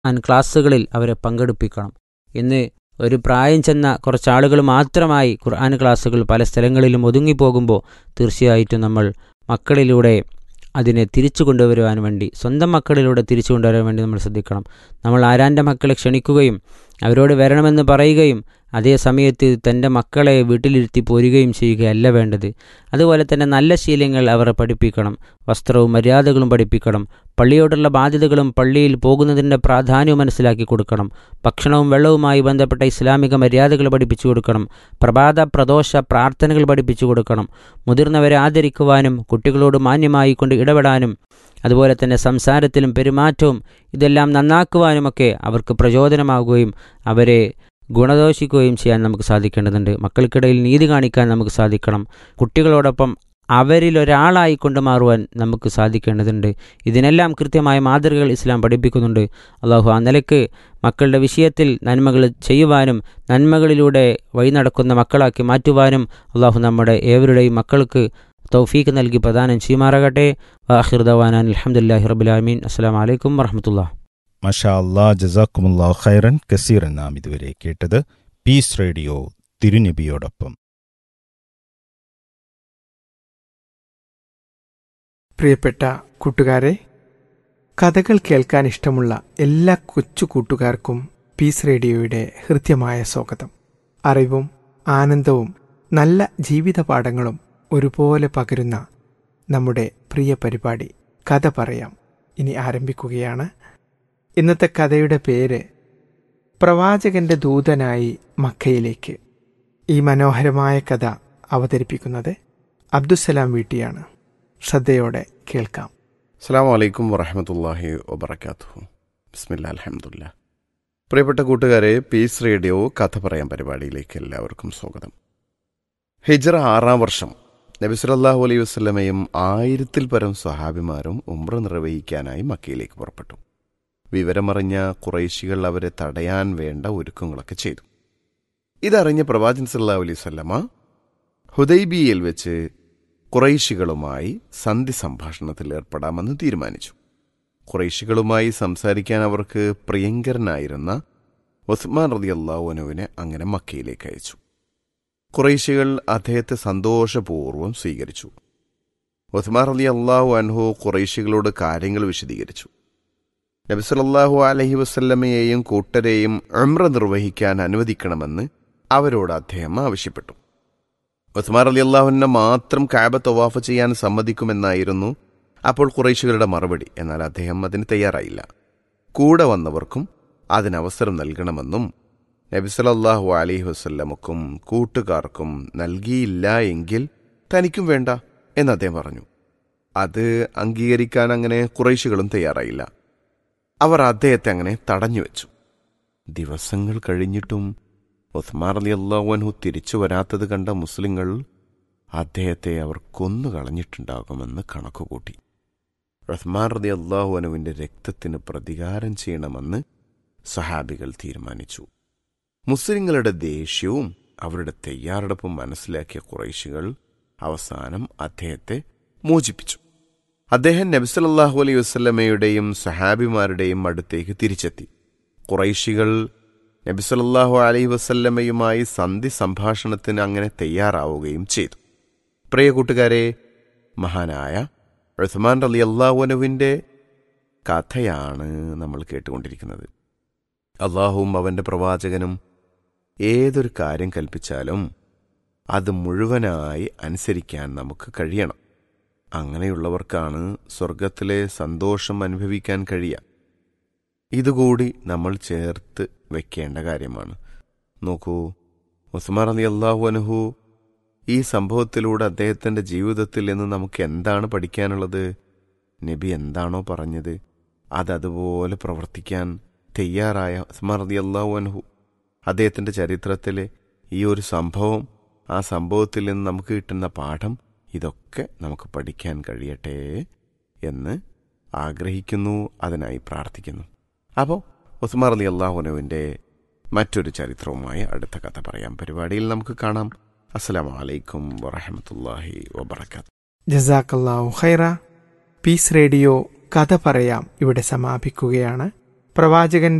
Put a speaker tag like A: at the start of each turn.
A: ഖുർആൻ ക്ലാസ്സുകളിൽ അവരെ പങ്കെടുപ്പിക്കണം ഇന്ന് ഒരു പ്രായം ചെന്ന കുറച്ച് ആളുകൾ മാത്രമായി ഖുർആൻ ക്ലാസ്സുകൾ പല സ്ഥലങ്ങളിലും ഒതുങ്ങിപ്പോകുമ്പോൾ തീർച്ചയായിട്ടും നമ്മൾ മക്കളിലൂടെ അതിനെ തിരിച്ചു കൊണ്ടുവരുവാൻ വേണ്ടി സ്വന്തം മക്കളിലൂടെ തിരിച്ചു കൊണ്ടുവരാൻ വേണ്ടി നമ്മൾ ശ്രദ്ധിക്കണം നമ്മൾ ആരാൻ്റെ മക്കളെ ക്ഷണിക്കുകയും അവരോട് വരണമെന്ന് പറയുകയും അതേ സമയത്ത് തൻ്റെ മക്കളെ വീട്ടിലിരുത്തി പോരുകയും ചെയ്യുകയല്ല വേണ്ടത് അതുപോലെ തന്നെ നല്ല ശീലങ്ങൾ അവരെ പഠിപ്പിക്കണം വസ്ത്രവും മര്യാദകളും പഠിപ്പിക്കണം പള്ളിയോടുള്ള ബാധ്യതകളും പള്ളിയിൽ പോകുന്നതിൻ്റെ പ്രാധാന്യവും മനസ്സിലാക്കി കൊടുക്കണം ഭക്ഷണവും വെള്ളവുമായി ബന്ധപ്പെട്ട ഇസ്ലാമിക മര്യാദകൾ പഠിപ്പിച്ചു കൊടുക്കണം പ്രഭാത പ്രദോഷ പ്രാർത്ഥനകൾ പഠിപ്പിച്ചു കൊടുക്കണം മുതിർന്നവരെ ആദരിക്കുവാനും കുട്ടികളോട് മാന്യമായി കൊണ്ട് ഇടപെടാനും അതുപോലെ തന്നെ സംസാരത്തിലും പെരുമാറ്റവും ഇതെല്ലാം നന്നാക്കുവാനുമൊക്കെ അവർക്ക് പ്രചോദനമാകുകയും അവരെ ഗുണദോഷിക്കുകയും ചെയ്യാൻ നമുക്ക് സാധിക്കേണ്ടതുണ്ട് മക്കൾക്കിടയിൽ നീതി കാണിക്കാൻ നമുക്ക് സാധിക്കണം കുട്ടികളോടൊപ്പം അവരിൽ ഒരാളായി കൊണ്ട് മാറുവാൻ നമുക്ക് സാധിക്കേണ്ടതുണ്ട് ഇതിനെല്ലാം കൃത്യമായ മാതൃകകൾ ഇസ്ലാം പഠിപ്പിക്കുന്നുണ്ട് അള്ളാഹു ആ നിലയ്ക്ക് മക്കളുടെ വിഷയത്തിൽ നന്മകൾ ചെയ്യുവാനും നന്മകളിലൂടെ വഴി നടക്കുന്ന മക്കളാക്കി മാറ്റുവാനും അള്ളാഹു നമ്മുടെ ഏവരുടെയും മക്കൾക്ക് തൗഫീക്ക് നൽകി പ്രദാനം ചെയ്യുമാറാകട്ടെ വാഹിർദവാനാൻ അലഹമുല്ലാഹി റബുലാമീൻ അസ്സാം വലൈക്കും വർഹമത്തുള്ള
B: മഷാ അല്ലാ ജസാക്കുമുല്ലാ ഖൈറൻ കസീറൻ നാം ഇതുവരെ കേട്ടത് പീസ് റേഡിയോ തിരുനബിയോടൊപ്പം
C: പ്രിയപ്പെട്ട കൂട്ടുകാരെ കഥകൾ കേൾക്കാൻ ഇഷ്ടമുള്ള എല്ലാ കൊച്ചു കൂട്ടുകാർക്കും പീസ് റേഡിയോയുടെ ഹൃദ്യമായ സ്വാഗതം അറിവും ആനന്ദവും നല്ല ജീവിത പാഠങ്ങളും ഒരുപോലെ പകരുന്ന നമ്മുടെ പ്രിയ പരിപാടി കഥ പറയാം ഇനി ആരംഭിക്കുകയാണ് ഇന്നത്തെ കഥയുടെ പേര് പ്രവാചകന്റെ ദൂതനായി മക്കയിലേക്ക് ഈ മനോഹരമായ കഥ അവതരിപ്പിക്കുന്നത് അബ്ദുസലാം വീട്ടിയാണ് ശ്രദ്ധയോടെ കേൾക്കാം
D: അസ്സാം വലൈക്കും വറഹമത്തല്ലാഹി വബർക്കാത്തു ബിസ്മില്ല അലഹമുല്ല പ്രിയപ്പെട്ട കൂട്ടുകാരെ പീസ് റേഡിയോ കഥ പറയാൻ പരിപാടിയിലേക്ക് എല്ലാവർക്കും സ്വാഗതം ഹിജറ ആറാം വർഷം നബി സല്ലല്ലാഹു അലൈഹി വസ്ലമയും ആയിരത്തിൽ പരം സ്വഹാബിമാരും ഉംറ നിർവഹിക്കാനായി മക്കയിലേക്ക് പുറപ്പെട്ടു വിവരമറിഞ്ഞ കുറേശികൾ അവരെ തടയാൻ വേണ്ട ഒരുക്കങ്ങളൊക്കെ ചെയ്തു ഇതറിഞ്ഞ പ്രവാചൻ സല്ലല്ലാഹു അലൈഹി വസല്ലമ ഹുദൈബിയയിൽ വെച്ച് കുറൈശികളുമായി സന്ധി സംഭാഷണത്തിൽ ഏർപ്പെടാമെന്ന് തീരുമാനിച്ചു കുറൈശികളുമായി സംസാരിക്കാൻ അവർക്ക് പ്രിയങ്കരനായിരുന്ന ഉസ്മാൻ റതി അള്ളാഹുനുവിനെ അങ്ങനെ മക്കയിലേക്ക് അയച്ചു കുറൈശികൾ അദ്ദേഹത്തെ സന്തോഷപൂർവ്വം സ്വീകരിച്ചു ഉസ്മാൻ റതി അള്ളാഹു അൻഹു കുറൈശികളോട് കാര്യങ്ങൾ വിശദീകരിച്ചു നബിസലല്ലാഹു അലഹി വസ്ല്ലമയെയും കൂട്ടരെയും ഉംറ നിർവഹിക്കാൻ അനുവദിക്കണമെന്ന് അവരോട് അദ്ദേഹം ആവശ്യപ്പെട്ടു ഉസ്മാൻ അലി അള്ളാഹുവിനെ മാത്രം കാബ തവാഫ് ചെയ്യാൻ സമ്മതിക്കുമെന്നായിരുന്നു അപ്പോൾ കുറേശികളുടെ മറുപടി എന്നാൽ അദ്ദേഹം അതിന് തയ്യാറായില്ല കൂടെ വന്നവർക്കും അതിനവസരം നൽകണമെന്നും നബിസലല്ലാഹു അലൈഹി വസ്ല്ലമക്കും കൂട്ടുകാർക്കും നൽകിയില്ല എങ്കിൽ തനിക്കും വേണ്ട എന്ന് അദ്ദേഹം പറഞ്ഞു അത് അംഗീകരിക്കാൻ അങ്ങനെ കുറേശികളും തയ്യാറായില്ല അവർ അദ്ദേഹത്തെ അങ്ങനെ തടഞ്ഞുവെച്ചു ദിവസങ്ങൾ കഴിഞ്ഞിട്ടും ഉസ്മാർ അലി അള്ളാഹുഅൻഹു തിരിച്ചു വരാത്തത് കണ്ട മുസ്ലിങ്ങൾ അദ്ദേഹത്തെ അവർ കൊന്നു കളഞ്ഞിട്ടുണ്ടാകുമെന്ന് കണക്കുകൂട്ടി ഉസ്മാൻ റതി അള്ളാഹുഅനുവിന്റെ രക്തത്തിന് പ്രതികാരം ചെയ്യണമെന്ന് സഹാബികൾ തീരുമാനിച്ചു മുസ്ലിങ്ങളുടെ ദേഷ്യവും അവരുടെ തയ്യാറെടുപ്പും മനസ്സിലാക്കിയ കുറൈശികൾ അവസാനം അദ്ദേഹത്തെ മോചിപ്പിച്ചു അദ്ദേഹം നബിസലല്ലാഹു അലൈഹി വസ്ലമയുടെയും സഹാബിമാരുടെയും അടുത്തേക്ക് തിരിച്ചെത്തി കുറൈശികൾ നബിസലല്ലാഹു അലൈഹി വസല്ലമയുമായി സന്ധി സംഭാഷണത്തിന് അങ്ങനെ തയ്യാറാവുകയും ചെയ്തു പ്രിയ കൂട്ടുകാരെ മഹാനായ ഉസ്മാൻ അലി അള്ളാഹുനുവിൻ്റെ കഥയാണ് നമ്മൾ കേട്ടുകൊണ്ടിരിക്കുന്നത് അള്ളാഹുവും അവൻ്റെ പ്രവാചകനും ഏതൊരു കാര്യം കൽപ്പിച്ചാലും അത് മുഴുവനായി അനുസരിക്കാൻ നമുക്ക് കഴിയണം അങ്ങനെയുള്ളവർക്കാണ് സ്വർഗത്തിലെ സന്തോഷം അനുഭവിക്കാൻ കഴിയുക ഇതുകൂടി നമ്മൾ ചേർത്ത് വെക്കേണ്ട കാര്യമാണ് നോക്കൂ ഉസ്മാൻ അലി അള്ളാഹു അനുഹു ഈ സംഭവത്തിലൂടെ അദ്ദേഹത്തിൻ്റെ ജീവിതത്തിൽ നിന്ന് നമുക്ക് എന്താണ് പഠിക്കാനുള്ളത് നബി എന്താണോ പറഞ്ഞത് അതതുപോലെ പ്രവർത്തിക്കാൻ തയ്യാറായ ഉസ്മാൻ അലി അള്ളാഹു അനുഹു അദ്ദേഹത്തിൻ്റെ ചരിത്രത്തിലെ ഈ ഒരു സംഭവം ആ സംഭവത്തിൽ നിന്ന് നമുക്ക് കിട്ടുന്ന പാഠം ഇതൊക്കെ നമുക്ക് പഠിക്കാൻ കഴിയട്ടെ എന്ന് ആഗ്രഹിക്കുന്നു അതിനായി പ്രാർത്ഥിക്കുന്നു അപ്പോൾ ഉസ്മാർ അലി അള്ളാഹുനുവിൻ്റെ മറ്റൊരു ചരിത്രവുമായി അടുത്ത കഥ പറയാം പരിപാടിയിൽ നമുക്ക് കാണാം അസ്സലാം വലൈക്കും വറഹമത്തല്ലാഹി വബർക്കാത്ത്
C: ജസാക്കല്ലാഹു ഖൈറ പീസ് റേഡിയോ കഥ പറയാം ഇവിടെ സമാപിക്കുകയാണ് പ്രവാചകൻ